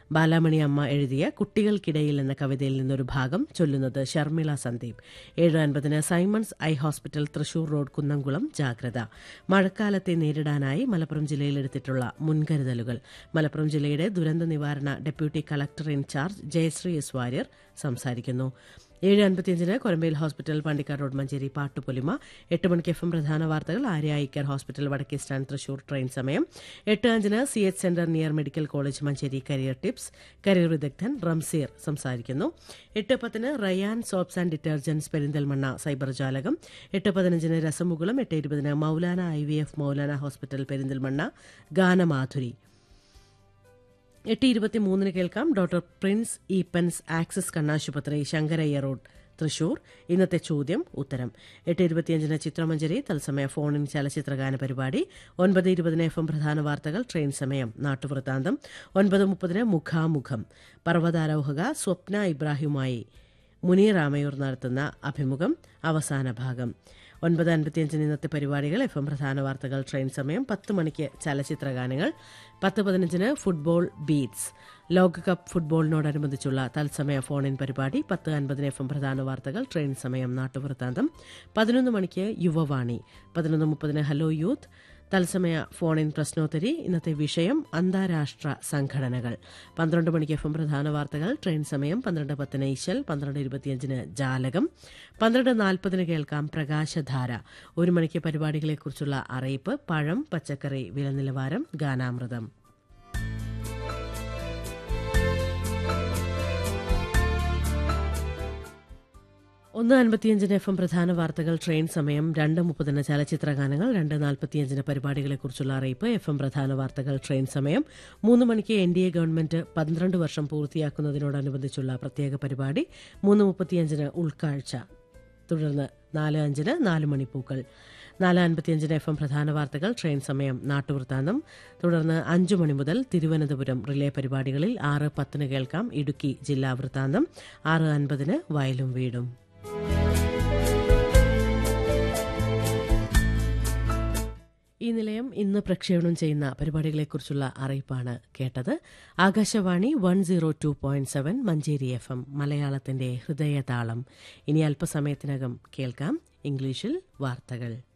ബാലാമണി അമ്മ എഴുതിയ കുട്ടികൾക്കിടയിൽ എന്ന കവിതയിൽ നിന്നൊരു ഭാഗം ചൊല്ലുന്നത് ഷർമിള സന്ദീപ് ഏഴ് അൻപതിന് Simons eye hospital Thrissur road Kunnamkulam ജാഗ്രത മഴക്കാലത്തെ നേരിടാനായി മലപ്പുറം ജില്ലയിൽ എടുത്തിട്ടുള്ള മുൻകരുതലുകൾ മലപ്പുറം ജില്ലയുടെ ദുരന്ത നിവാരണ deputy collector in charge Jayasree S Warrier സംസാരിക്കുന്നു ഏഴ് അൻപത്തിയഞ്ചിന് കൊരമ്പയിൽ ഹോസ്പിറ്റൽ പണ്ടിക്കാട് റോഡ് മഞ്ചേരി പാട്ടുപൊലിമ എട്ട് മണിക്ക് എഫ് എം പ്രധാന വാർത്തകൾ ആര്യ ഐക്കർ ഹോസ്പിറ്റൽ വടക്കേ സ്റ്റാൻഡ് തൃശൂർ ട്രെയിൻ സമയം എട്ട് അഞ്ചിന് C H centre near medical college Manjeri career tips career വിദഗ്ധൻ റംസീർ സംസാരിക്കുന്നു എട്ട് പത്തിന് Rayan soaps and detergents Perinthalmanna cyber ജാലകം എട്ട് പതിനഞ്ചിന് രസമുകുളം എട്ട് ഇരുപതിന് Maulana I V F Maulana hospital Perinthalmanna ഗാനമാധുരി എട്ട് ഇരുപത്തി മൂന്നിന് കേൾക്കാം ഡോക്ടർ പ്രിൻസ് ഈപ്പൻസ് ആക്സിസ് കണ്ണാശുപത്രി ശങ്കരയ്യ റോഡ് തൃശൂർ ഇന്നത്തെ ചോദ്യം ഉത്തരം എട്ട് ഇരുപത്തിയഞ്ചിന് ചിത്രമഞ്ജരി തത്സമയ ഫോണിൻ ചലച്ചിത്രഗാന പരിപാടി ഒൻപത് ഇരുപതിന് എഫ് എം പ്രധാന വാർത്തകൾ ട്രെയിൻ സമയം നാട്ടുവൃത്താന്തം ഒൻപത് മുപ്പതിന് മുഖാമുഖം പർവ്വതാരോഹക സ്വപ്ന ഇബ്രാഹിമുമായി മുനീർ രാമയൂർ നടത്തുന്ന അഭിമുഖം അവസാന ഭാഗം ഒൻപത് അൻപത്തിയഞ്ചിന് ഇന്നത്തെ പരിപാടികൾ എഫ് എം പ്രധാന വാർത്തകൾ ട്രെയിൻ സമയം പത്ത് മണിക്ക് ചലച്ചിത്ര ഗാനങ്ങൾ പത്ത് പതിനഞ്ചിന് ഫുട്ബോൾ ബീറ്റ്സ് ലോകകപ്പ് ഫുട്ബോളിനോടനുബന്ധിച്ചുള്ള തത്സമയ ഫോൺ ഇൻ പരിപാടി പത്ത് അൻപതിന് എഫ് എം പ്രധാന വാർത്തകൾ ട്രെയിൻ സമയം നാട്ടുവൃത്താന്തം പതിനൊന്ന് മണിക്ക് യുവവാണി പതിനൊന്ന് മുപ്പതിന് ഹലോ യൂത്ത് തത്സമയ ഫോൺ ഇൻ പ്രശ്നോത്തരി ഇന്നത്തെ വിഷയം അന്താരാഷ്ട്ര സംഘടനകൾ പന്ത്രണ്ട് മണിക്ക് എഫ് എം പ്രധാന വാർത്തകൾ ട്രെയിൻ സമയം പന്ത്രണ്ട് പത്തിന് ഈശൽ പന്ത്രണ്ട് ഇരുപത്തിയഞ്ചിന് ജാലകം പന്ത്രണ്ട് നാൽപ്പതിന് കേൾക്കാം പ്രകാശധാര ഒരു മണിക്ക് പരിപാടികളെക്കുറിച്ചുള്ള അറിയിപ്പ് പഴം പച്ചക്കറി വില നിലവാരം ഗാനാമൃതം ഒന്ന് അൻപത്തിയഞ്ചിന് എഫ് എം പ്രധാന വാർത്തകൾ ട്രെയിൻ സമയം രണ്ട് മുപ്പതിന് ചലച്ചിത്ര ഗാനങ്ങൾ രണ്ട് നാൽപ്പത്തിയഞ്ചിന് പരിപാടികളെക്കുറിച്ചുള്ള അറിയിപ്പ് എഫ് എം പ്രധാന വാർത്തകൾ ട്രെയിൻ സമയം മൂന്ന് മണിക്ക് എൻ ഡി എ ഗവൺമെന്റ് പന്ത്രണ്ട് വർഷം പൂർത്തിയാക്കുന്നതിനോടനുബന്ധിച്ചുള്ള പ്രത്യേക പരിപാടി മൂന്ന് മുപ്പത്തിയഞ്ചിന് ഉൾക്കാഴ്ച തുടർന്ന് നാല് അഞ്ചിന് നാല് മണിപ്പൂക്കൾ നാല് അൻപത്തിയഞ്ചിന് എഫ് എം പ്രധാന വാർത്തകൾ ട്രെയിൻ സമയം നാട്ടുവൃത്താന്തം തുടർന്ന് അഞ്ചു മണി മുതൽ തിരുവനന്തപുരം റിലേ പരിപാടികളിൽ ആറ് പത്തിന് കേൾക്കാം ഇടുക്കി ജില്ലാ വൃത്താന്തം ആറ് അൻപതിന് വയലും വീടും ഈ നിലയം ഇന്ന് പ്രക്ഷേപണം ചെയ്യുന്ന പരിപാടികളെക്കുറിച്ചുള്ള അറിയിപ്പാണ് കേട്ടത് Akashvani one zero two point seven Manjeri F M മലയാളത്തിന്റെ ഹൃദയതാളം ഇനി അല്പസമയത്തിനകം കേൾക്കാം ഇംഗ്ലീഷിൽ വാർത്തകൾ